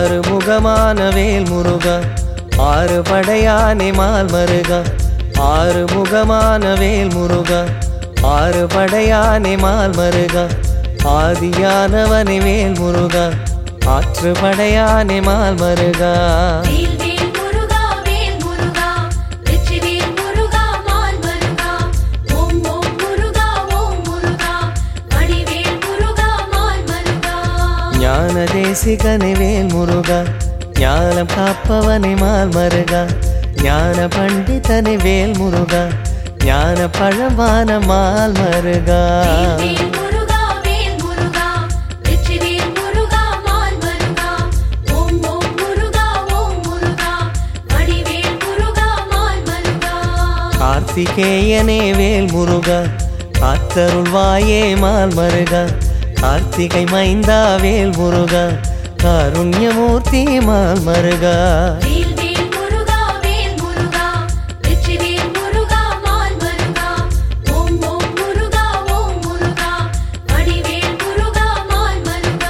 ஆறு முகமான வேல் முருகா ஆறு படையானை மால் மருகா ஆறு முகமான வேல் முருகா ஆறு படையானை மால் மருகா ஆதியானவனை வேல் முருகா ஆற்று படையானை மால் மருகா வேல் வேல் முருகா வேல் முருகா வெற்றிவேல் முருகா மால் மருகா ஓம் ஓம் முருகா ஓம் முருகா வடிவேல் முருகா மால் மருகா ஞான தேசிகனை வேல் முருகா ஞானம் காப்பவனை மால் மருகா ஞான பண்டிதனை வேல் முருகா ஞான பழமான மால் மருகா வேல் வேல் முருகா வேல் முருகா வெற்றிவேல் முருகா மால் மருகா ஓம் ஓம் முருகா ஓம் முருகா வடிவேல் முருகா மால் மருகா கார்த்திகேயனே வேல் முருகா காத்தருள்வாயே மால் மருகா கார்த்திகை மைந்தா வேல் முருகா காருண்யமூர்த்தி மால் மருகா வேல் வேல் முருகா வேல் முருகா வெற்றிவேல் முருகா மால் மருகா ஓம் ஓம் முருகா ஓம் முருகா வடிவேல் முருகா மால் மருகா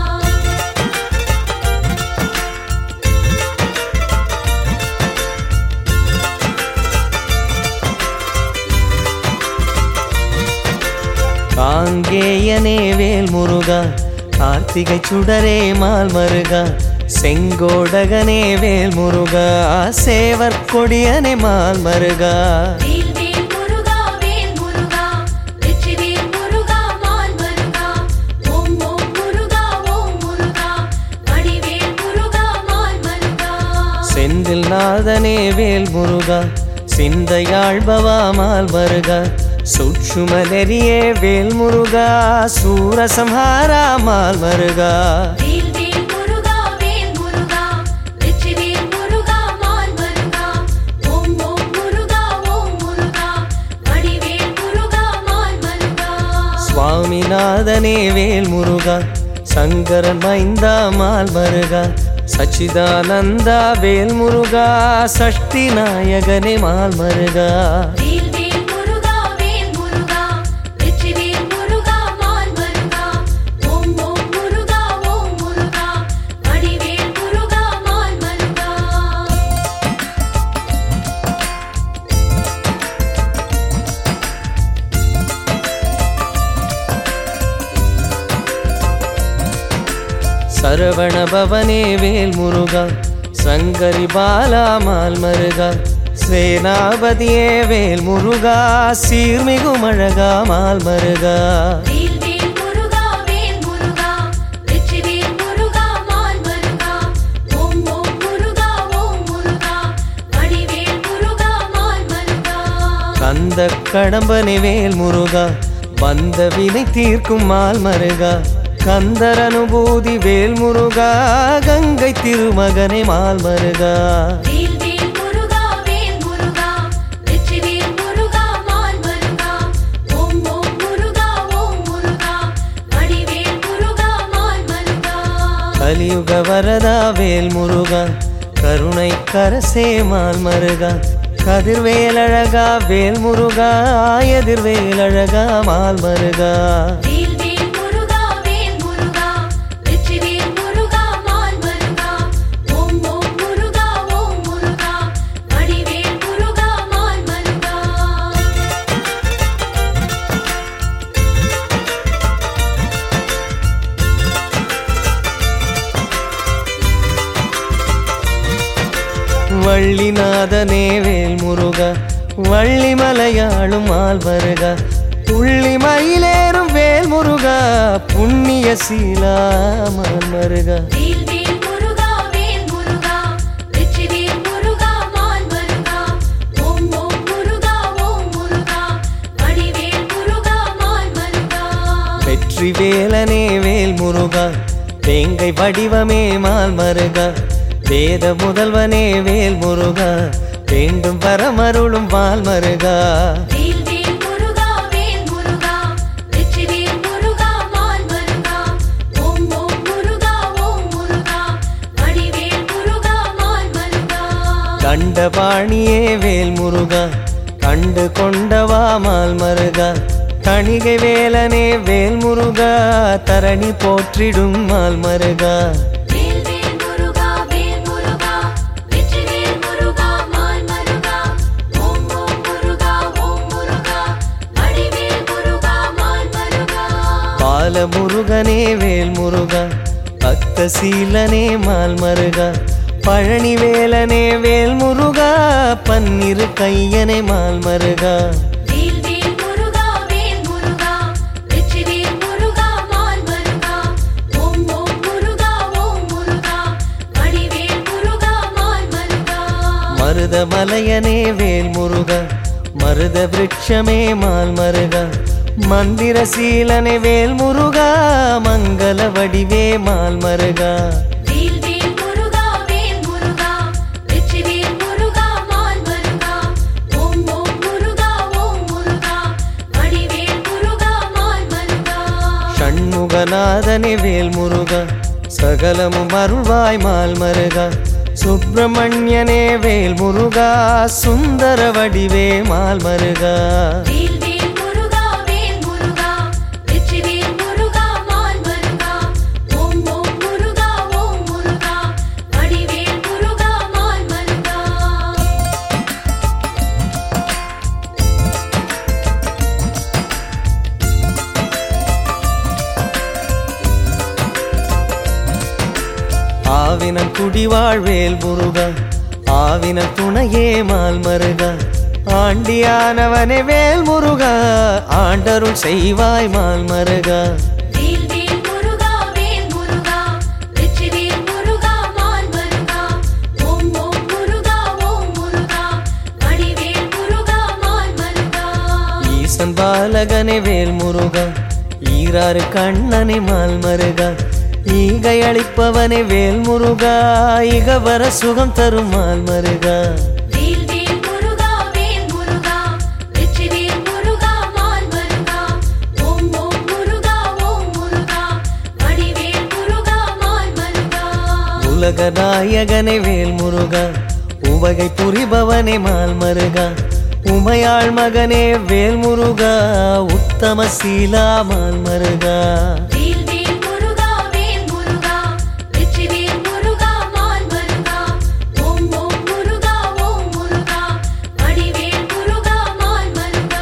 காங்கேயனே வேல் முருகா கார்த்திகை சுடரே மால் மருகா செங்கோடகனே வேல் முருகா சேவர் கொடியனே மால் மருகா வேல் வேல் முருகா வேல் முருகா வெற்றிவேல் முருகா மால் மருகா ஓம் ஓம் முருகா ஓம் முருகா வடிவேல் முருகா மால் மருகா செந்தில் நாதனே வேல் முருகா சிந்தையாழ்பவா மால் மருகா சூட்சுமலெரியே வேல் முருகா சூரசம்ஹாரா மால் மருகா வேல் வேல் முருகா வேல் முருகா வெற்றிவேல் முருகா மால் மருகா ஓம் ஓம் முருகா ஓம் முருகா வடிவேல் முருகா மால் மருகா சுவாமிநாதனே வேல் முருகா சங்கரன் மைந்தா மால் மருகா சச்சிதானந்தா வேல் முருகா சஷ்டி நாயகனே மால் மருகா வேல் வேல் முருகா வேல் முருகா வெற்றிவேல் முருகா மால் மருகா ஓம் ஓம் முருகா ஓம் முருகா வடிவேல் முருகா மால் மருகா சரவண பவனே வேல் முருகா சங்கரி பாலா மால் மருகா சேனாபதியே வேல் முருகா சீர்மிகும் அழகா மால் மருகா வேல் வேல் முருகா வேல் முருகா வெற்றிவேல் முருகா மால் மருகா ஓம் ஓம் முருகா ஓம் முருகா வடிவேல் முருகா மால் மருகா கந்த கடம்பனை வேல் முருகா வந்த வினை தீர்க்கும் மால் மருகா கந்தர் அனுபூதி வேல் முருகா கங்கை திருமகனை மால் மருகா வேல் வேல் முருகா வேல் முருகா வெற்றிவேல் முருகா மால் மருகா ஓம் ஓம் முருகா ஓம் முருகா வடிவேல் முருகா மால் மருகா கலியுக வரதா வேல் முருகா கருணை கரசே மால் மருகா கதிர்வேலழகா வேல் முருகா எதிர்வேலழகா மால் மருகா வேல் வேல் முருகா வேல் முருகா வெற்றிவேல் முருகா மால் மருகா ஓம் ஓம் முருகா ஓம் முருகா வடிவேல் முருகா மால் மருகா வள்ளிநாதனே வேல் முருகா வள்ளி மலையாளும் மால் மருகா புள்ளி மயிலேறும் வேல் முருகா புண்ணிய சீலா மால் மருகா வேல் வேல் முருகா வேல் முருகா வெற்றிவேல் முருகா மால் மருகா ஓம் ஓம் முருகா ஓம் முருகா வடிவேல் முருகா மால் மருகா வெற்றி வேலனே வேல் முருகா வேங்கை வடிவமே மால் மருகா வேத முதல்வனே வேல் முருகா வேண்டும் வரமருளும் மால் மருகா வேல் வேல் முருகா வேல் முருகா வெற்றிவேல் முருகா மால் மருகா ஓம் ஓம் முருகா ஓம் முருகா வடிவேல் முருகா மால் மருகா கண்டபாணியே வேல் முருகா கண்டு கொண்டவா மால் மருகா தணிகை வேலனே வேல் முருகா தரணி போற்றிடும் மால் மருகா வேல் வேல் முருகா பந்தசீலனே மால் மருகா பழனி வேலனே வேல் முருகா பன்னிரு கையனே மால் மருகா வேல் வேல் முருகா வேல் முருகா வெற்றிவேல் முருகா மால் மருகா ஓம் ஓம் முருகா ஓம் முருகா வடிவேல் முருகா மால் மருகா மருத மலையனே வேல் முருகா மருத விருட்சமே மால் மருகா மந்திர சீலனே வேல் முருகா மங்கள வடிவே மால் மருகா வேல் வேல் முருகா வேல் முருகா வெற்றிவேல் முருகா மால் மருகா ஓம் ஓம் முருகா ஓம் முருகா வடிவேல் முருகா மால் மருகா ஷண்முகநாதனே வேல் முருகா சகலமும் அருள்வாய் மால் மருகா சுப்பிரமணியனே வேல் முருகா சுந்தர வடிவே மால் மருகா வேல் வேல் முருகா வேல் முருகா வெற்றிவேல் முருகா மால் மருகா ஓம் ஓம் முருகா ஓம் முருகா வடிவேல் முருகா மால் மருகா ஆவினன் குடிவாழ் வேல் முருகா ஆவினன் துணையே மால் மருகா ஆண்டியானவனே வேல் முருகா ஆண்டருள் செய்வாய் மால் மருகா வேல் வேல் முருகா வேல் முருகா வெற்றிவேல் முருகா மால் மருகா ஓம் ஓம் முருகா ஓம் முருகா வடிவேல் முருகா மால் மருகா ஈசன் பாலகனே வேல் முருகா ஈராறு கண்ணனே மால் மருகா ஈகை அளிப்பவனே வேல் முருகா இகவர சுகம் தரும் மால் மருகா வேல் வேல் முருகா வேல் முருகா வெற்றிவேல் முருகா மால் மருகா ஓம் ஓம் முருகா ஓம் முருகா வடிவேல் முருகா மால் மருகா உலக நாயகனே வேல் முருகா உவகை புரிபவனே மால் மருகா உமையாள் மகனே வேல் முருகா உத்தம சீலா மால் மருகா வேல் வேல் முருகா வேல் முருகா வெற்றிவேல் முருகா மால் மருகா ஓம் ஓம் முருகா ஓம் முருகா வடிவேல் முருகா மால் மருகா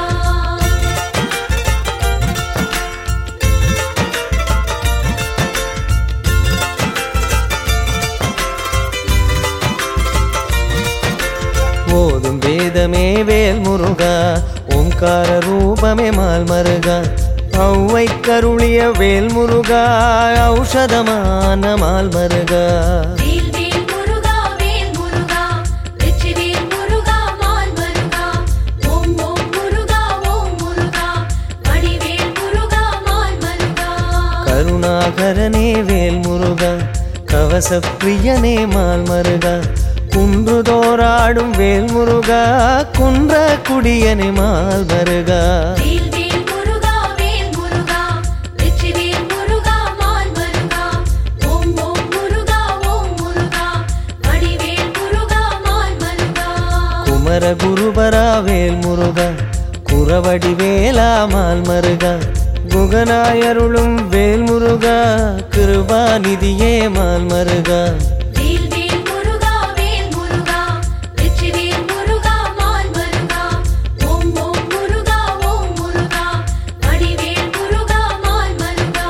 ஓதும் வேதமே வேல் முருகா ஓம்கார ரூபமே மால் மருகா ஔவை கருளிய வேல் முருகா ஔஷதமான மால் மருகா வேல் வேல் முருகா வேல் முருகா வெற்றிவேல் முருகா மால் மருகா ஓம் ஓம் முருகா ஓம் முருகா வடிவேல் முருகா மால் மருகா கருணாகரனே வேல் முருகா கவச பிரியனே மால் மருகா குன்றுதோராடும் வேல் முருகா குன்ற குடியனே மால் மருகா வேல் வேல் முருகா வேல் முருகா வெற்றிவேல் முருகா மால் மருகா ஓம் ஓம் முருகா ஓம் முருகா வடிவேல் முருகா மால் மருகா குமர குருபரா வேல் முருகா குறவடி வேலா மால் மருகா குகனாயருளும் வேல் முருகா கிருபாநிதியே மால் மருகா வேல் வேல் முருகா வேல் முருகா வெற்றிவேல் முருகா மால் மருகா ஓம் ஓம் முருகா ஓம் முருகா வடிவேல் முருகா மால் மருகா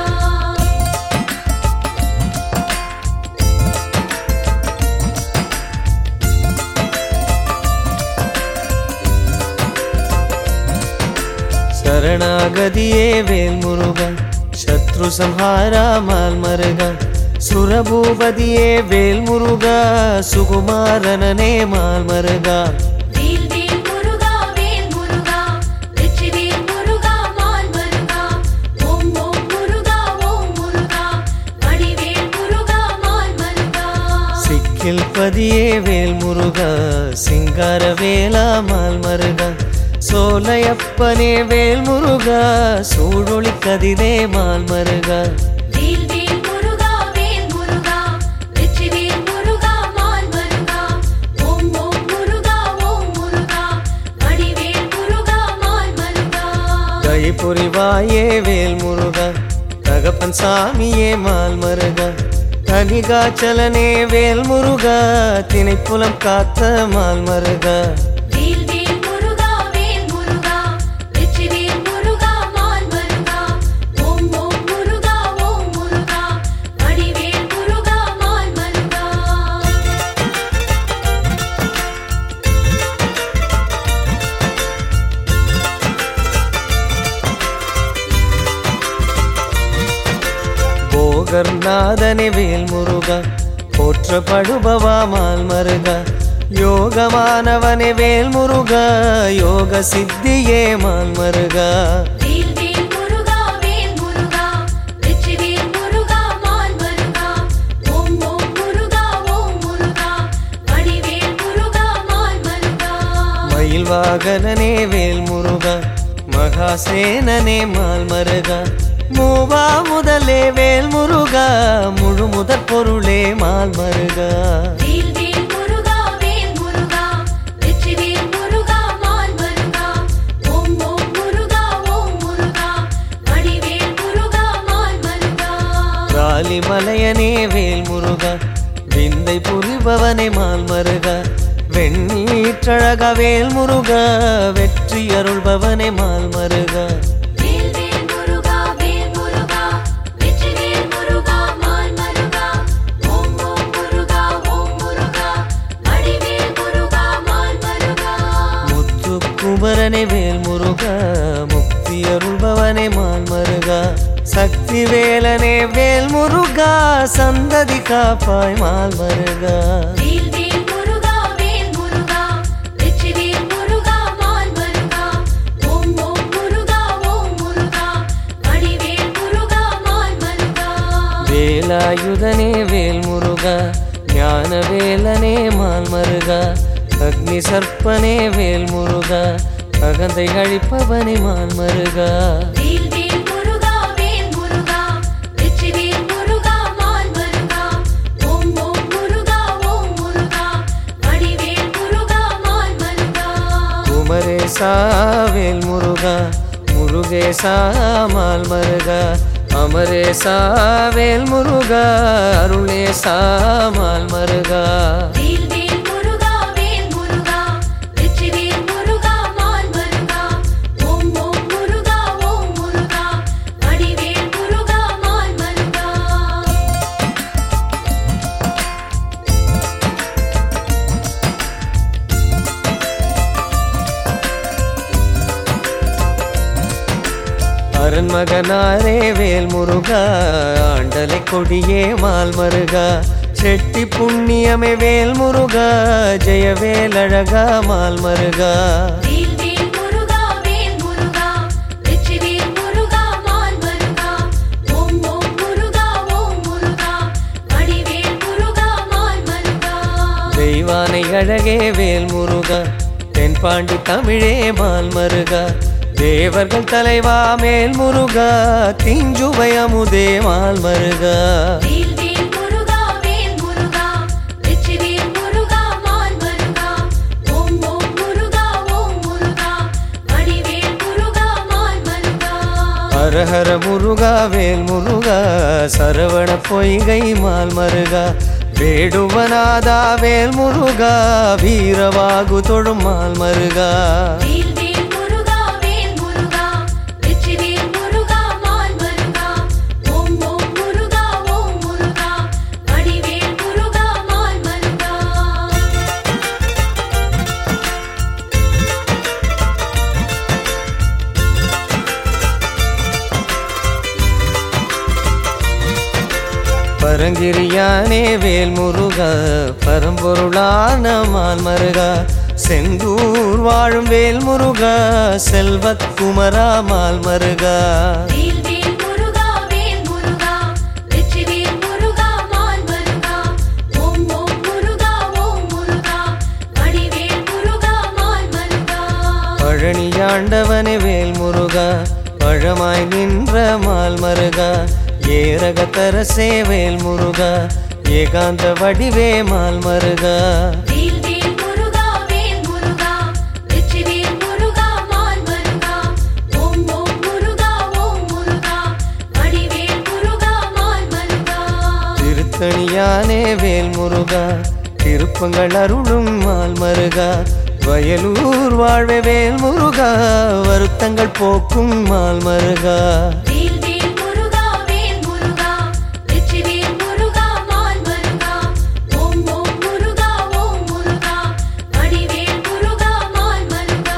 சரணாகதியே வேல் முருகா சத்ரு சம்ஹாரா மால் மருகா சுரபூபதியே வேல் முருகா சுகுமாரனனே மால் மருகா வேல் வேல் முருகா வேல் முருகா வெற்றிவேல் முருகா மால் மருகா ஓம் ஓம் முருகா ஓம் முருகா வடிவேல் முருகா மால் மருகா சிக்கில் பதியே வேல் முருகா சிங்கார வேலா மால் மருகா சோலையப்பனே வேல் முருகா சூழொளி கதிரே மால் மருகா வேல் வேல் முருகா வேல் முருகா வெற்றிவேல் முருகா மால் மருகா ஓம் ஓம் முருகா ஓம் முருகா வடிவேல் முருகா மால் மருகா தயை புரிவாயே வேல் முருகா தகப்பன் சாமியே மால் மருகா கனிகாச்சலனே வேல் முருகா திணைப்புலம் காத்த மால் மருகா வேல் வேல் முருகா வேல் முருகா வெற்றிவேல் முருகா மால் மருகா ஓம் ஓம் முருகா ஓம் முருகா வடிவேல் முருகா நாதனே வேல் முருகா போற்றப்படுபவா மால் மருகா யோகமானவனே வேல் முருகா யோக சித்தியே மால் மருகா வேல் வேல் முருகா வேல் முருகா வெற்றிவேல் முருகா மால் மருகா ஓம் ஓம் முருகா ஓம் முருகா வடிவேல் முருகா மால் மருகா மயில் வாகனனே வேல் முருகா மகாசேனனே மால் மருகா மூவா முதலே வேல் முருகா முழு முதற் பொருளே மால் மருகா வேல் வேல் முருகா வேல் முருகா வெற்றிவேல் முருகா மால் மருகா ஓம் ஓம் முருகா ஓம் முருகா வடிவேல் முருகா மால் மருகா காலி மலையனே வேல் முருகா விந்தை புரிபவனே மால் மருகா வெண்ணீற்றழக வேல் முருகா வெற்றி அருள்பவனே மால் மருகா வேல் வேல் முருகா வேல் முருகா வெற்றிவேல் முருகா மால் மருகா ஓம் ஓம் முருகா ஓம் முருகா வடிவேல் முருகா மால் மருகா முத்து குமரனே வேல் முருகா முக்தி அருள்பவனே மால் மருகா சக்தி வேலனே வேல் முருகா சந்ததி காப்பாய் மால் மருகா வேல் வேல் முருகா வேல் முருகா வெற்றிவேல் முருகா மால் மருகா ஓம் ஓம் முருகா ஓம் முருகா வடிவேல் முருகா மால் மருகா வேலாயுதனே வேல் முருகா ஞான வேலனே மால் மருகா அக்னி சர்ப்பனே வேல் முருகா அகந்தை அழிப்பவனே மால் மருகா வேல் வேல் முருகா வேல் முருகா வெற்றிவேல் முருகா மால் மருகா ஓம் ஓம் முருகா ஓம் முருகா வடிவேல் முருகா மால் மருகா குமரேசா வேல் முருகா முருகேசா மால் மருகா அமரேசா வேல் முருகா அருளேசா மால் மருகா வேல் வேல் முருகா வேல் முருகா வெற்றிவேல் முருகா மால் மருகா ஓம் ஓம் முருகா ஓம் முருகா வடிவேல் முருகா மால் மருகா அரண்மகனாரே வேல் முருகா ஆண்டலை கொடியே மால் மருகா செட்டி புண்ணியமே வேல் முருகா ஜெயவேல் அழகா மால் மருகா வேல் வேல் முருகா வேல் முருகா வெற்றிவேல் முருகா மால் மருகா ஓம் ஓம் முருகா ஓம் முருகா வடிவேல் முருகா மால் மருகா தெய்வானை அழகே வேல் முருகா தென்பாண்டி தமிழே மால் மருகா தேவர்கள் தலைவா மேல் முருகா திஞ்சுவை அமுதே மால் மருகா வேல் வேல் முருகா வேல் முருகா வெற்றிவேல் முருகா மால் மருகா ஓம் ஓம் முருகா ஓம் முருகா வடிவேல் முருகா மால் மருகா ஹரஹர முருகா வேல் முருகா சரவண பொய்கை மால் மருகா வேடுவனாதா வேல் முருகா வீரவாகு தொழும் மால் மருகா வேல் வேல் முருகா வேல் முருகா வெற்றிவேல் முருகா மால் மருகா ஓம் ஓம் முருகா ஓம் முருகா வடிவேல் முருகா மால் மருகா பரங்கிரியானே வேல் முருகா பரம்பொருளான மால் மருகா செந்தூர் வாழும் வேல் முருகா செல்வத் குமரா மால் மருகா வேல் வேல் முருகா வேல் முருகா வெற்றிவேல் முருகா மால் மருகா ஓம் ஓம் முருகா ஓம் முருகா வடிவேல் முருகா மால் மருகா பழனியாண்டவனே வேல் முருகா பழமாய் நின்ற மால் மருகா ஏரகத்தரசே வேல் முருகா ஏகாந்த வடிவே மால் மருகா வேல் வேல் முருகா வேல் முருகா வெற்றிவேல் முருகா மால் மருகா ஓம் ஓம் முருகா ஓம் முருகா வடிவேல் முருகா மால் மருகா திருத்தணியானே வேல் முருகா திருப்பங்கள் அருளும் மால் மருகா வயலூர் வாழ்வே வேல் முருகா வருத்தங்கள் போக்கும் மால் மருகா வேல் வேல் முருகா வேல் முருகா வெற்றிவேல் முருகா மால் மருகா ஓம் ஓம் முருகா ஓம் முருகா வடிவேல் முருகா மால் மருகா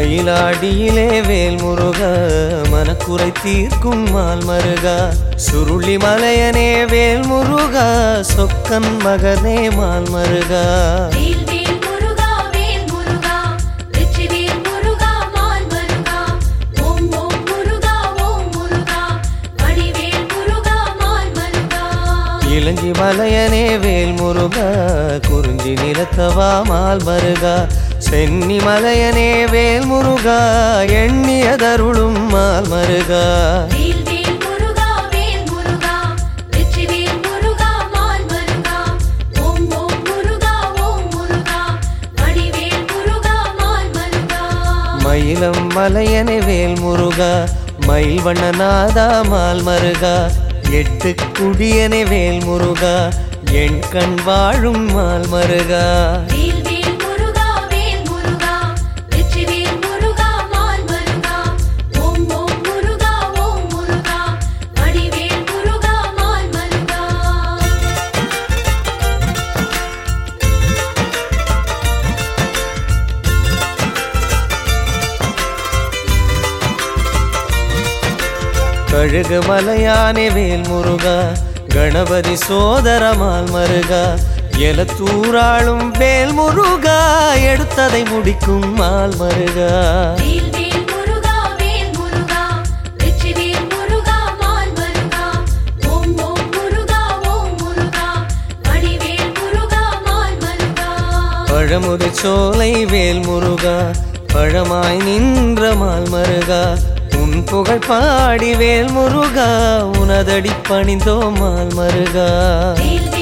மயிலாடியிலே வேல் முருகா மனக்குறை தீர்க்கும் மால் மருகா சுருளி மலையனே வேல் முருகா சொக்கன் மகனே மால் மருகா வேல் வேல் முருகா வேல் முருகா வெற்றிவேல் முருகா மால் மருகா ஓம் ஓம் முருகா ஓம் முருகா வடிவேல் முருகா மால் மருகா இளஞ்சி மலையனே வேல் முருகா குறிஞ்சி நிலத்தவா மால் மருகா சென்னி மலையனே வேல் முருகா எண்ணியதருளும் மால் மருகா வேல் வேல் முருகா வேல் முருகா வெற்றிவேல் முருகா மால் மருகா ஓம் ஓம் முருகா ஓம் முருகா வடிவேல் முருகா மால் மருகா மயிலம் மலையனே வேல் முருகா மயில் வண்ணநாதா மால் மருகா எட்டு குடியனே வேல் முருகா என் கண் வாழும் மால் மருகா வேல் வேல் முருகா வேல் முருகா வெற்றிவேல் முருகா மால் மருகா ஓம் ஓம் முருகா ஓம் முருகா வடிவேல் முருகா மால் மருகா கழுகு மலையானே வேல் முருகா கணபதி சோதர மால் மருகா எலத்தூராளும் வேல் முருகா எடுத்ததை முடிக்கும் மால் மருகா வேல் வேல் முருகா வேல் முருகா வெற்றிவேல் முருகா மால் மருகா ஓம் ஓம் முருகா ஓம் முருகா வடிவேல் முருகா மால் மருகா பழமுது சோலை வேல் முருகா பழமாய் நின்ற மால் மருகா உன் புகழ் பாடி வேல் முருகா உனதடி பணிந்தோ மால் மருகா வேல் வேல்